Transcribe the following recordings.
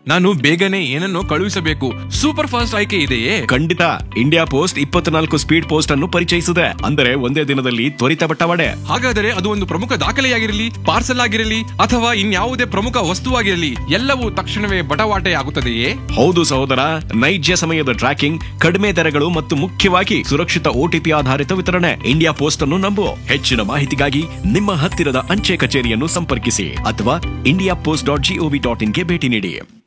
ನಾನು ಬೇಗನೆ ಏನನ್ನೋ ಕಳುಹಿಸಬೇಕು ಸೂಪರ್ ಫಾಸ್ಟ್ ಆಯ್ಕೆ ಇದೆಯೇ ಖಂಡಿತ ಇಂಡಿಯಾ ಪೋಸ್ಟ್ ಇಪ್ಪತ್ನಾಲ್ಕು ಸ್ಪೀಡ್ ಪೋಸ್ಟ್ ಅನ್ನು ಪರಿಚಯಿಸಿದೆ ಅಂದರೆ ಒಂದೇ ದಿನದಲ್ಲಿ ತ್ವರಿತ ಬಟ್ಟವಾಡೆ ಹಾಗಾದರೆ ಅದು ಒಂದು ಪ್ರಮುಖ ದಾಖಲೆಯಾಗಿರಲಿ ಪಾರ್ಸಲ್ ಆಗಿರಲಿ ಅಥವಾ ಇನ್ಯಾವುದೇ ಪ್ರಮುಖ ವಸ್ತುವಾಗಿರಲಿ ಎಲ್ಲವೂ ತಕ್ಷಣವೇ ಬಟವಾಟೆ ಆಗುತ್ತದೆಯೇ ಹೌದು ಸಹೋದರ ನೈಜ ಸಮಯದ ಟ್ರ್ಯಾಕಿಂಗ್ ಕಡಿಮೆ ದರಗಳು ಮತ್ತು ಮುಖ್ಯವಾಗಿ ಸುರಕ್ಷಿತ ಓಟಿಪಿ ಆಧಾರಿತ ವಿತರಣೆ ಇಂಡಿಯಾ ಪೋಸ್ಟ್ ಅನ್ನು ನಂಬು ಹೆಚ್ಚಿನ ಮಾಹಿತಿಗಾಗಿ ನಿಮ್ಮ ಹತ್ತಿರದ ಅಂಚೆ ಕಚೇರಿಯನ್ನು ಸಂಪರ್ಕಿಸಿ ಅಥವಾ India post dot gov dot ಇನ್ಗೆ ಭೇಟಿ ನೀಡಿ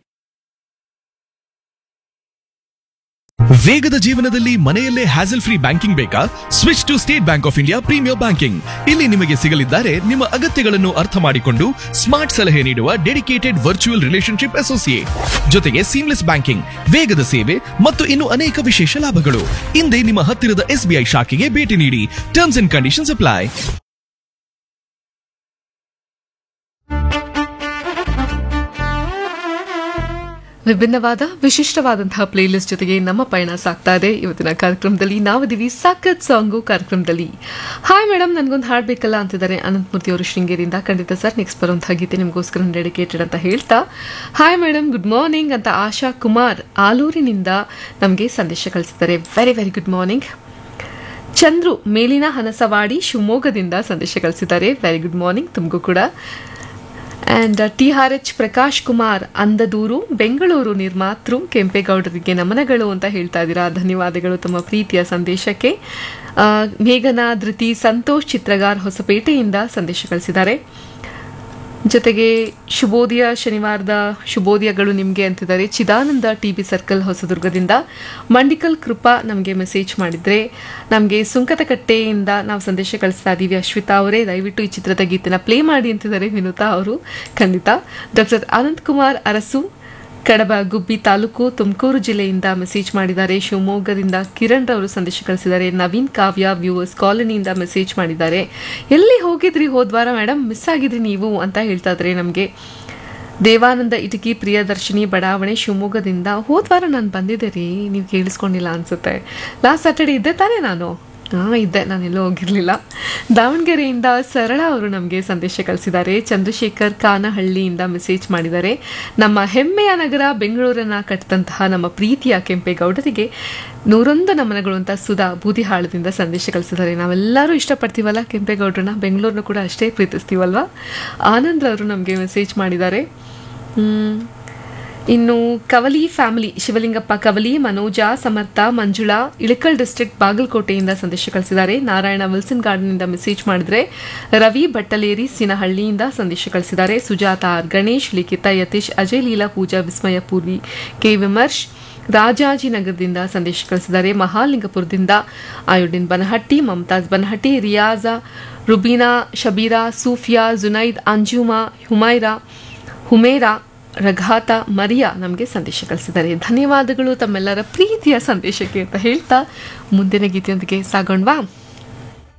ವೇಗದ ಜೀವನದಲ್ಲಿ ಮನೆಯಲ್ಲೇ ಹ್ಯಾಸಲ್ ಫ್ರೀ ಬ್ಯಾಂಕಿಂಗ್ ಬೇಕಾ switch to State Bank of India premier banking ಇಲ್ಲಿ ನಿಮಗೆ ಸಿಗಲಿದ್ದಾರೆ ನಿಮ್ಮ ಅಗತ್ಯಗಳನ್ನು ಅರ್ಥ ಮಾಡಿಕೊಂಡು ಸ್ಮಾರ್ಟ್ ಸಲಹೆ ನೀಡುವ ಡೆಡಿಕೇಟೆಡ್ ವರ್ಚುವಲ್ ರಿಲೇಶನ್ಶಿಪ್ ಅಸೋಸಿಯೇಟ್ ಜೊತೆಗೆ ಸೀಮ್ಲೆಸ್ ಬ್ಯಾಂಕಿಂಗ್ ವೇಗದ ಸೇವೆ ಮತ್ತು ಇನ್ನು ಅನೇಕ ವಿಶೇಷ ಲಾಭಗಳು ಹಿಂದೆ ನಿಮ್ಮ ಹತ್ತಿರದ ಎಸ್ಬಿಐ ಶಾಖೆಗೆ ಭೇಟಿ ನೀಡಿ ಟರ್ಮ್ಸ್ ಅಂಡ್ ಕಂಡೀಷನ್ಸ್ ಅಪ್ಲೈ ವಿಭಿನ್ನವಾದ ವಿಶಿಷ್ಟವಾದಂತಹ ಪ್ಲೇಲಿಸ್ಟ್ ಜೊತೆಗೆ ನಮ್ಮ ಪಯಣ ಸಾಗ್ತಾ ಇದೆ ಇವತ್ತಿನ ಕಾರ್ಯಕ್ರಮದಲ್ಲಿ ನಾವಿದ್ದೀವಿ ಸಾಕತ್ ಸಾಂಗು ಕಾರ್ಯಕ್ರಮದಲ್ಲಿ ಹಾಯ್ ಮೇಡಮ್ ನನಗೊಂದು ಹಾಡು ಬೇಕಲ್ಲ ಅಂತಿದ್ದಾರೆ ಅನಂತಮೂರ್ತಿ ಅವರು ಶೃಂಗೇರಿಯಿಂದ ಖಂಡಿತ ಸರ್ ನೆಕ್ಸ್ಟ್ ಬರುವಂತಹ ಗೀತೆ ನಿಮಗೋಸ್ಕರ ಡೆಡಿಕೇಟೆಡ್ ಅಂತ ಹೇಳ್ತಾ ಹಾಯ್ ಮೇಡಮ್ ಗುಡ್ ಮಾರ್ನಿಂಗ್ ಅಂತ ಆಶಾ ಕುಮಾರ್ ಆಲೂರಿನಿಂದ ನಮಗೆ ಸಂದೇಶ ಕಳಿಸಿದ್ದಾರೆ very very good morning Chandru ಮೇಲಿನ ಹನಸವಾಡಿ ಶಿವಮೊಗ್ಗದಿಂದ ಸಂದೇಶ ಕಳಿಸಿದ್ದಾರೆ ವೆರಿ ಗುಡ್ ಮಾರ್ನಿಂಗ್ ತಮಗೂ ಕೂಡ and T R H Prakash Kumar ಅಂದದೂರು ಬೆಂಗಳೂರು ನಿರ್ಮಾತೃ ಕೆಂಪೇಗೌಡರಿಗೆ ನಮನಗಳು ಅಂತ ಹೇಳ್ತಾ ಇದ್ದೀರಾ ಧನ್ಯವಾದಗಳು ತಮ್ಮ ಪ್ರೀತಿಯ ಸಂದೇಶಕ್ಕೆ ಆ, ಮೇಘನಾ ಧೃತಿ ಸಂತೋಷ್ ಚಿತ್ರಗಾರ್ ಹೊಸಪೇಟೆಯಿಂದ ಸಂದೇಶ ಕಳಿಸಿದ್ದಾರೆ ಜೊತೆಗೆ ಶುಭೋದಯ ಶನಿವಾರದ ಶುಭೋದಯಗಳು ನಿಮಗೆ ಅಂತಿದ್ದಾರೆ ಚಿದಾನಂದ ಟಿ ಬಿ ಸರ್ಕಲ್ ಹೊಸದುರ್ಗದಿಂದ ಮಂಡಿಕಲ್ ಕೃಪಾ ನಮಗೆ ಮೆಸೇಜ್ ಮಾಡಿದ್ರೆ ನಮಗೆ ಸುಂಕತಕಟ್ಟೆಯಿಂದ ನಾವು ಸಂದೇಶ ಕಳಿಸ್ತಾ ಇದ್ದೀವಿ ಅಶ್ವಿತಾ ಅವರೇ ದಯವಿಟ್ಟು ಈ ಚಿತ್ರದ ಗೀತೆನ ಪ್ಲೇ ಮಾಡಿ ಅಂತಿದ್ದಾರೆ ವಿನುತಾ ಅವರು ಖಂಡಿತ ಡಾಕ್ಟರ್ ಅನಂತ್ ಕುಮಾರ್ ಅರಸು ಕಡಬ ಗುಬ್ಬಿ ತಾಲೂಕು ತುಮಕೂರು ಜಿಲ್ಲೆಯಿಂದ ಮೆಸೇಜ್ ಮಾಡಿದ್ದಾರೆ ಶಿವಮೊಗ್ಗದಿಂದ ಕಿರಣ್ ರವರು ಸಂದೇಶ ಕಳಿಸಿದ್ದಾರೆ ನವೀನ್ ಕಾವ್ಯ ವ್ಯೂವರ್ಸ್ ಕಾಲೋನಿಯಿಂದ ಮೆಸೇಜ್ ಮಾಡಿದ್ದಾರೆ ಎಲ್ಲಿ ಹೋಗಿದ್ರಿ ಹೋದ್ವಾರ ಮೇಡಮ್ ಮಿಸ್ ಆಗಿದ್ರಿ ನೀವು ಅಂತ ಹೇಳ್ತಾ ಇದ್ರೆ ನಮಗೆ ದೇವಾನಂದ ಇಟಕಿ ಪ್ರಿಯದರ್ಶಿನಿ ಬಡಾವಣೆ ಶಿವಮೊಗ್ಗದಿಂದ ಹೋದ್ವಾರ ನಾನು ಬಂದಿದ್ದೆ ರೀ ನೀವು ಕೇಳಿಸ್ಕೊಂಡಿಲ್ಲ ಅನ್ಸುತ್ತೆ ಲಾಸ್ಟ್ ಸ್ಯಾಟರ್ಡೆ ಇದ್ದೆ ತಾನೇ ನಾನು ಹಾಂ ಇದ್ದೆ ನಾನೆಲ್ಲೂ ಹೋಗಿರಲಿಲ್ಲ ದಾವಣಗೆರೆಯಿಂದ ಸರಳ ಅವರು ನಮಗೆ ಸಂದೇಶ ಕಳಿಸಿದ್ದಾರೆ ಚಂದ್ರಶೇಖರ್ ಕಾನಹಳ್ಳಿಯಿಂದ ಮೆಸೇಜ್ ಮಾಡಿದ್ದಾರೆ ನಮ್ಮ ಹೆಮ್ಮೆಯ ನಗರ ಬೆಂಗಳೂರನ್ನ ಕಟ್ಟಿದಂತಹ ನಮ್ಮ ಪ್ರೀತಿಯ ಕೆಂಪೇಗೌಡರಿಗೆ ನೂರೊಂದು ನಮನಗಳು ಅಂತ ಸುಧಾ ಬೂದಿಹಾಳದಿಂದ ಸಂದೇಶ ಕಳಿಸಿದ್ದಾರೆ ನಾವೆಲ್ಲರೂ ಇಷ್ಟಪಡ್ತೀವಲ್ಲ ಕೆಂಪೇಗೌಡರನ್ನ ಬೆಂಗಳೂರನ್ನ ಕೂಡ ಅಷ್ಟೇ ಪ್ರೀತಿಸ್ತೀವಲ್ವಾ ಆನಂದ್ ಅವರು ನಮಗೆ ಮೆಸೇಜ್ ಮಾಡಿದ್ದಾರೆ ಹ್ಮ್. ಇನ್ನು ಕವಲಿ ಫ್ಯಾಮಿಲಿ ಶಿವಲಿಂಗಪ್ಪ ಕವಲಿ ಮನೋಜ ಸಮರ್ಥ ಮಂಜುಳಾ ಇಳಕಲ್ ಡಿಸ್ಟ್ರಿಕ್ಟ್ ಬಾಗಲಕೋಟೆಯಿಂದ ಸಂದೇಶ ಕಳಿಸಿದ್ದಾರೆ ನಾರಾಯಣ ವಿಲ್ಸನ್ ಗಾರ್ಡನ್ನಿಂದ ಮೆಸೇಜ್ ಮಾಡಿದ್ರೆ ರವಿ ಬಟ್ಟಲೇರಿ ಸಿನಹಳ್ಳಿಯಿಂದ ಸಂದೇಶ ಕಳಿಸಿದ್ದಾರೆ ಸುಜಾತ ಆರ್ ಗಣೇಶ್ ಲಿಖಿತ ಯತೀಶ್ ಅಜಯ್ ಲೀಲಾ ಪೂಜಾ ವಿಸ್ಮಯ ಪೂರ್ವಿ ಕೆ ವಿಮರ್ಶ್ ರಾಜಾಜಿನಗರದಿಂದ ಸಂದೇಶ ಕಳಿಸಿದ್ದಾರೆ ಮಹಾಲಿಂಗಪುರದಿಂದ ಆಯುಡಿನ್ ಬನಹಟ್ಟಿ ಮಮತಾಜ್ ಬನಹಟ್ಟಿ ರಿಯಾಜ ರುಬೀನಾ ಶಬೀರಾ ಸೂಫಿಯಾ ಜುನೈದ್ ಅಂಜುಮಾ ಹುಮೈರಾ ಹುಮೇರಾ ರಘಾತ ಮರಿಯಾ ನಮಗೆ ಸಂದೇಶ ಕಳಿಸಿದ್ದಾರೆ ಧನ್ಯವಾದಗಳು ತಮ್ಮೆಲ್ಲರ ಪ್ರೀತಿಯ ಸಂದೇಶಕ್ಕೆ ಅಂತ ಹೇಳ್ತಾ ಮುಂದಿನ ಗೀತೆಯೊಂದಿಗೆ ಸಾಗೋಣವಾ